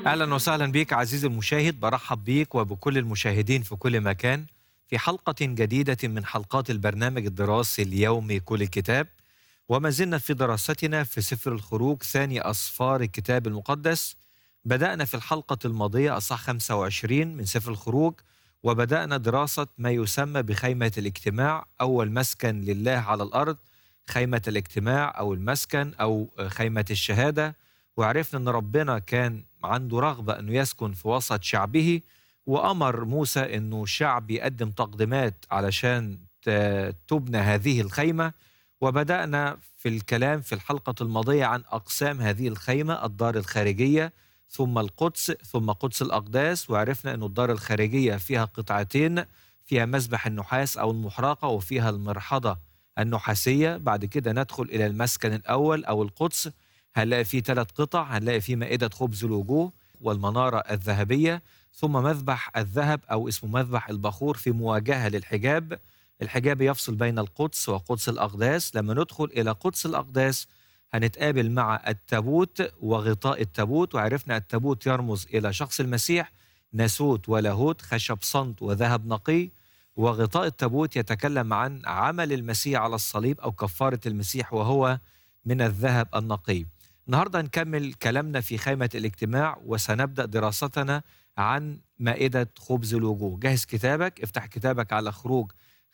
اهلا وسهلا بك عزيزي المشاهد برحب بك وبكل المشاهدين في كل مكان في حلقه جديده من حلقات البرنامج الدراسي اليومي كل الكتاب وما زلنا في دراستنا في سفر الخروج ثاني اسفار الكتاب المقدس بدانا في الحلقه الماضيه اصح 25 من سفر الخروج وبدانا دراسه ما يسمى بخيمه الاجتماع اول مسكن لله على الارض خيمه الاجتماع او المسكن او خيمه الشهاده وعرفنا ان ربنا كان عنده رغبه انه يسكن في وسط شعبه وامر موسى انه الشعب يقدم تقديمات علشان تبنى هذه الخيمه وبدانا في الكلام في الحلقه الماضيه عن اقسام هذه الخيمه الدار الخارجيه ثم القدس ثم قدس الاقداس وعرفنا انه الدار الخارجيه فيها قطعتين فيها مسبح النحاس او المحرقه وفيها المرحضه النحاسيه بعد كده ندخل الى المسكن الاول او القدس هنلاقي فيه ثلاث قطع هنلاقي فيه مائدة خبز الوجوه والمنارة الذهبية ثم مذبح الذهب أو اسمه مذبح البخور في مواجهة للحجاب الحجاب يفصل بين القدس وقدس الأقداس لما ندخل إلى قدس الأقداس هنتقابل مع التابوت وغطاء التابوت وعرفنا التابوت يرمز إلى شخص المسيح ناسوت ولاهوت خشب صمت وذهب نقي وغطاء التابوت يتكلم عن عمل المسيح على الصليب أو كفارة المسيح وهو من الذهب النقي النهارده نكمل كلامنا في خيمة الاجتماع وسنبدأ دراستنا عن مائدة خبز الوجوه جهز كتابك افتح كتابك على خروج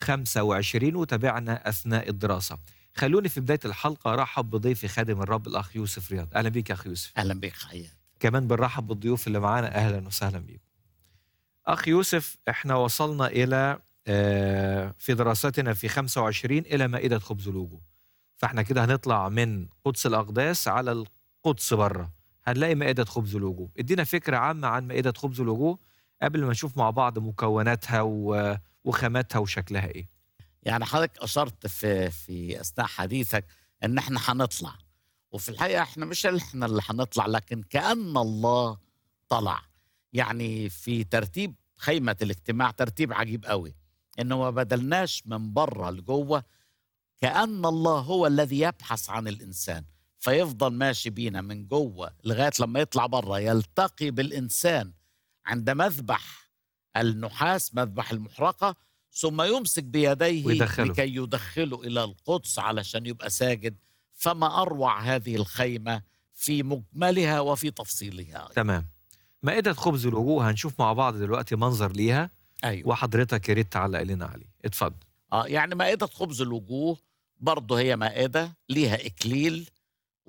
25 وتابعنا أثناء الدراسة خلوني في بداية الحلقة رحب بضيفي خادم الرب الأخ يوسف رياض أهلا بيك يا أخ يوسف أهلا بك حياة كمان بنرحب بالضيوف اللي معانا أهلا وسهلا بيكم أخ يوسف احنا وصلنا إلى في دراستنا في 25 إلى مائدة خبز الوجوه فاحنا كده هنطلع من قدس الأقداس على القدس بره هنلاقي مائدة خبز الوجوه ادينا فكرة عامة عن مائدة خبز الوجوه قبل ما نشوف مع بعض مكوناتها وخاماتها وشكلها ايه يعني حضرتك أشرت في في أثناء حديثك إن إحنا هنطلع وفي الحقيقة إحنا مش إحنا اللي هنطلع لكن كأن الله طلع يعني في ترتيب خيمة الاجتماع ترتيب عجيب قوي إنه ما بدلناش من بره لجوه كأن الله هو الذي يبحث عن الإنسان فيفضل ماشي بينا من جوه لغاية لما يطلع بره يلتقي بالإنسان عند مذبح النحاس مذبح المحرقة ثم يمسك بيديه ويدخله. لكي يدخله إلى القدس علشان يبقى ساجد فما أروع هذه الخيمة في مجملها وفي تفصيلها تمام مائدة خبز الوجوه هنشوف مع بعض دلوقتي منظر ليها أيوة. وحضرتك يا ريت تعلق لنا عليه اتفضل آه يعني مائدة خبز الوجوه برضه هي مائدة ليها إكليل